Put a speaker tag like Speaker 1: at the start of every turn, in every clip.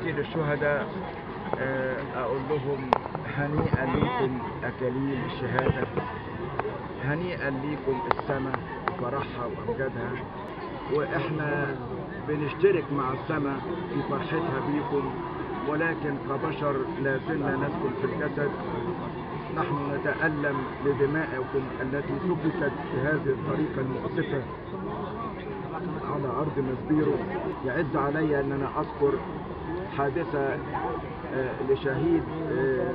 Speaker 1: اخواتي للشهداء آه، اقول لهم هنيئا لكم اكاليل الشهاده هنيئا لكم السماء فرحها وامجادها واحنا بنشترك مع السماء في فرحتها بيكم ولكن كبشر لا زلنا نسكن في الجسد نحن نتألم لدمائكم التي سفكت في هذه الطريقة المؤسفة على أرض مسبيرو يعز علي أن أنا أذكر حادثة آه، لشهيد آه،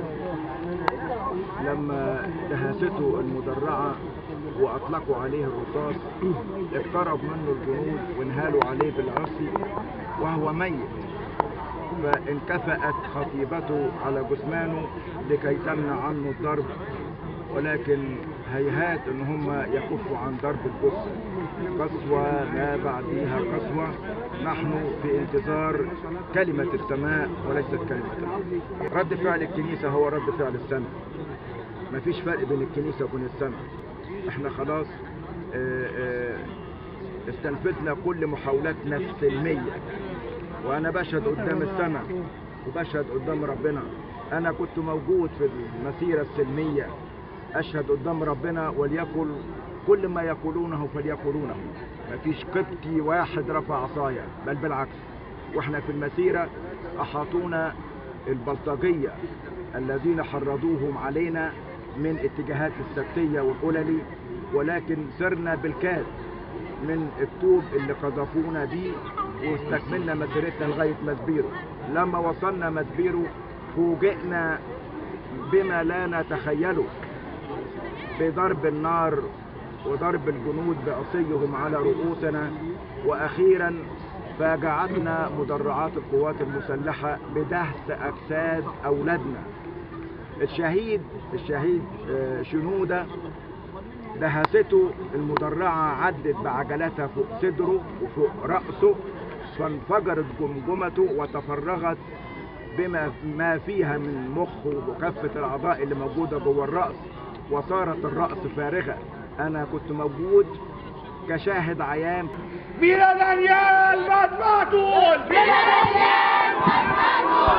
Speaker 1: لما دهسته المدرعة وأطلقوا عليه الرصاص اقترب منه الجنود وانهالوا عليه بالعصي وهو ميت فانكفأت خطيبته على جثمانه لكي تمنع عنه الضرب ولكن هيهات ان هم يكفوا عن ضرب الجثة قسوة ما بعديها قسوة نحن في انتظار كلمة السماء وليست كلمة الأرض رد فعل الكنيسة هو رد فعل السماء مفيش فرق بين الكنيسة وبين السماء احنا خلاص اه اه استنفذنا كل محاولاتنا السلمية وانا بشهد قدام السماء وبشهد قدام ربنا انا كنت موجود في المسيرة السلمية اشهد قدام ربنا وليكن كل ما يقولونه فليقولونه مفيش قبطي واحد رفع عصاية بل بالعكس واحنا في المسيرة احاطونا البلطجية الذين حرضوهم علينا من اتجاهات السبتية والقللي ولكن سرنا بالكاد من الطوب اللي قذفونا بيه واستكملنا مسيرتنا لغاية مسبيرو لما وصلنا مسبيرو فوجئنا بما لا نتخيله بضرب النار وضرب الجنود بعصيهم على رؤوسنا واخيرا فاجعتنا مدرعات القوات المسلحة بدهس اجساد اولادنا الشهيد الشهيد آه، شنودة دهسته المدرعة عدت بعجلتها فوق صدره وفوق رأسه فانفجرت جمجمته وتفرغت بما ما فيها من مخه وكافة الأعضاء اللي موجودة جوه الرأس وصارت الرأس فارغة أنا كنت موجود كشاهد عيان
Speaker 2: Mira Daniel, más Matul!
Speaker 3: ¡Viva Daniel! ¡Más